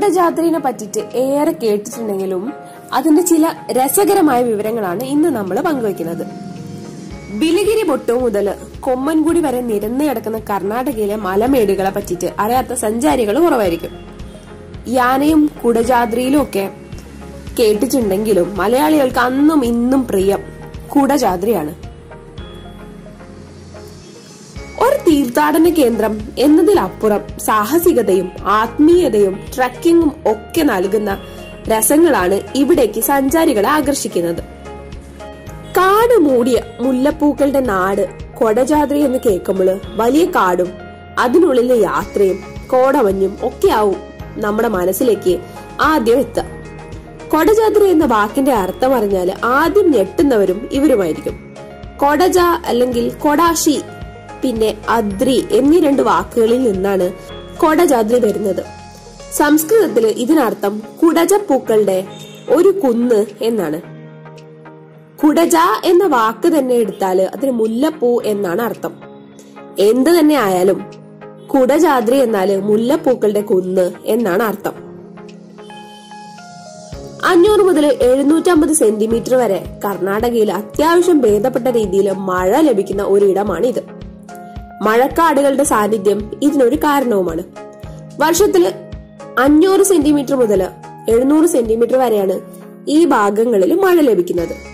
കുടജാത്രയെ പറ്റിയിട്ട് ഏറെ കേട്ടിട്ടുണ്ടെങ്കിലും അതിന്റെ ചില രസകരമായ വിവരങ്ങളാണ് ഇന്ന് നമ്മൾ പങ്കുവയ്ക്കുന്നത് ബിലിഗിരി പൊട്ടോ മുതൽ കൊമ്മൻകുടി വരെ നിരന്നു കിടക്കുന്ന കർണാടകയിലെ മലമേടുകളെ പറ്റിയിട്ട് അറിയാത്ത സഞ്ചാരികൾ കുറവായിരിക്കും യാനയും കുടജാദ്രിയിലും ഒക്കെ കേട്ടിട്ടുണ്ടെങ്കിലും മലയാളികൾക്ക് അന്നും ഇന്നും പ്രിയം കുടജാദ്രിയാണ് ഒരു തീർത്ഥാടന കേന്ദ്രം എന്നതിലപ്പുറം സാഹസികതയും ആത്മീയതയും ട്രക്കിങ്ങും ഒക്കെ നൽകുന്ന രസങ്ങളാണ് ഇവിടേക്ക് സഞ്ചാരികളെ ആകർഷിക്കുന്നത് കാട് മൂടിയ മുല്ലപ്പൂക്കളുടെ നാട് കൊടജാദ്രി എന്ന് കേൾക്കുമ്പോൾ വലിയ കാടും അതിനുള്ളിലെ യാത്രയും കോടമഞ്ഞും ഒക്കെ ആവും നമ്മുടെ മനസ്സിലേക്ക് ആദ്യം എത്തുക കൊടജാദ്രി എന്ന വാക്കിന്റെ അർത്ഥം അറിഞ്ഞാൽ ആദ്യം ഞെട്ടുന്നവരും ഇവരുമായിരിക്കും കൊടജ അല്ലെങ്കിൽ കൊടാശി പിന്നെ അദ്രി എന്നീ രണ്ട് വാക്കുകളിൽ നിന്നാണ് കൊടജാദ്രി വരുന്നത് സംസ്കൃതത്തില് ഇതിനർത്ഥം കുടജ പൂക്കളുടെ ഒരു കുന്ന് എന്നാണ് കുടജ എന്ന വാക്ക് തന്നെ എടുത്താല് അതിന് മുല്ലപ്പൂ എന്നാണ് അർത്ഥം എന്ത് തന്നെ ആയാലും കുടജാദ്രി എന്നാല് മുല്ലപ്പൂക്കളുടെ കുന്ന് എന്നാണ് അർത്ഥം അഞ്ഞൂറ് മുതൽ എഴുന്നൂറ്റമ്പത് സെന്റിമീറ്റർ വരെ കർണാടകയിൽ അത്യാവശ്യം ഭേദപ്പെട്ട രീതിയിൽ മഴ ലഭിക്കുന്ന ഒരിടമാണ് ഇത് മഴക്കാടുകളുടെ സാന്നിധ്യം ഇതിനൊരു കാരണവുമാണ് വർഷത്തിൽ അഞ്ഞൂറ് സെന്റിമീറ്റർ മുതൽ എഴുന്നൂറ് സെന്റിമീറ്റർ വരെയാണ് ഈ ഭാഗങ്ങളിൽ മഴ ലഭിക്കുന്നത്